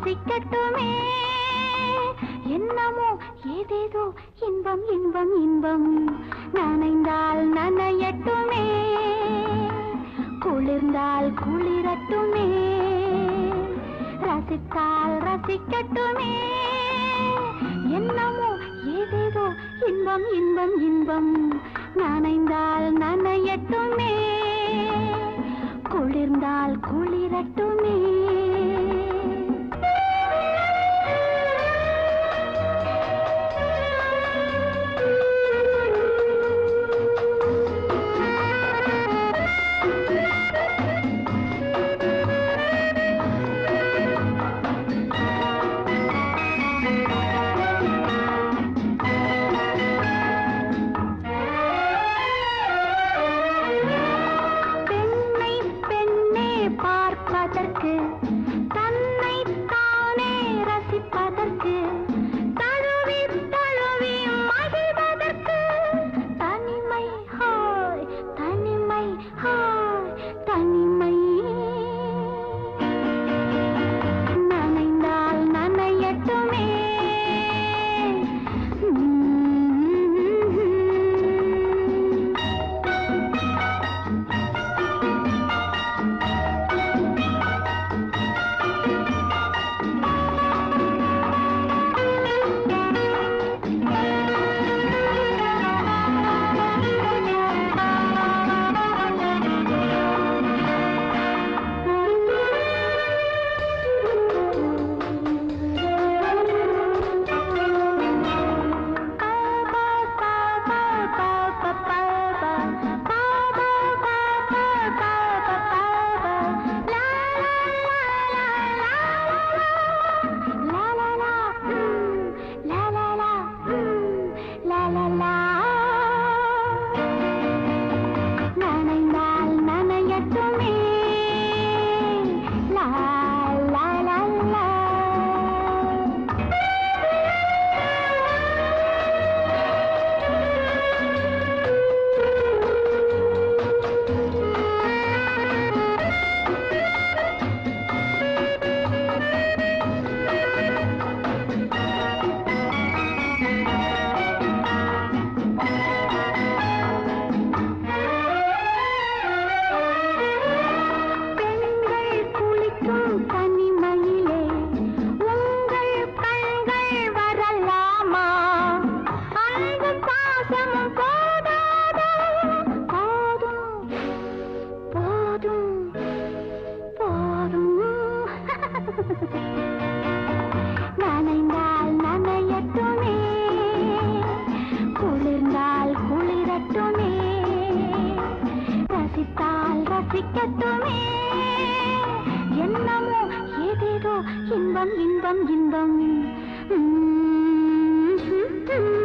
ரசிக்கட்டுமே என்னமோ ஏதேதோ இன்பம் இன்பம் இன்பம் நனைந்தால் நனையட்டுமே குளிர்ந்தால் குளிரட்டுமே ரசித்தால் ரசிக்கட்டுமே என்னமோ ஏதேதோ இன்பம் இன்பம் இன்பம் நனைந்தால் நனையட்டுமே குளிர்ந்தால் குளிரட்டுமே பெண்ணை பெண்ணே பார்ப்பதற்கு தன்னை தானே ரசிப்பதற்கு தழுவி தழுவி மகிழ்வதற்கு தனிமை ஹாய் தனிமை ஹாய் தனிமை நனைந்தால் நனையட்டுமே உம். நனைந்தால் நனையட்டுமே லா லா லா லா பெண்கள் குளிக்கும் தனிமையிலே உங்கள் கண்கள் வரலாமா அன்பு பாசமும் போதாதோ போதும் போதும் போதும் நனைந்தால் நனையட்டுமே குளிர்ந்தால் குளிரட்டுமே ரசித்தால் ரசிக்கட்டுமே என்னமோ ஏதேதோ இன்பம் இன்பம் இன்பம் உம், உம், உம்.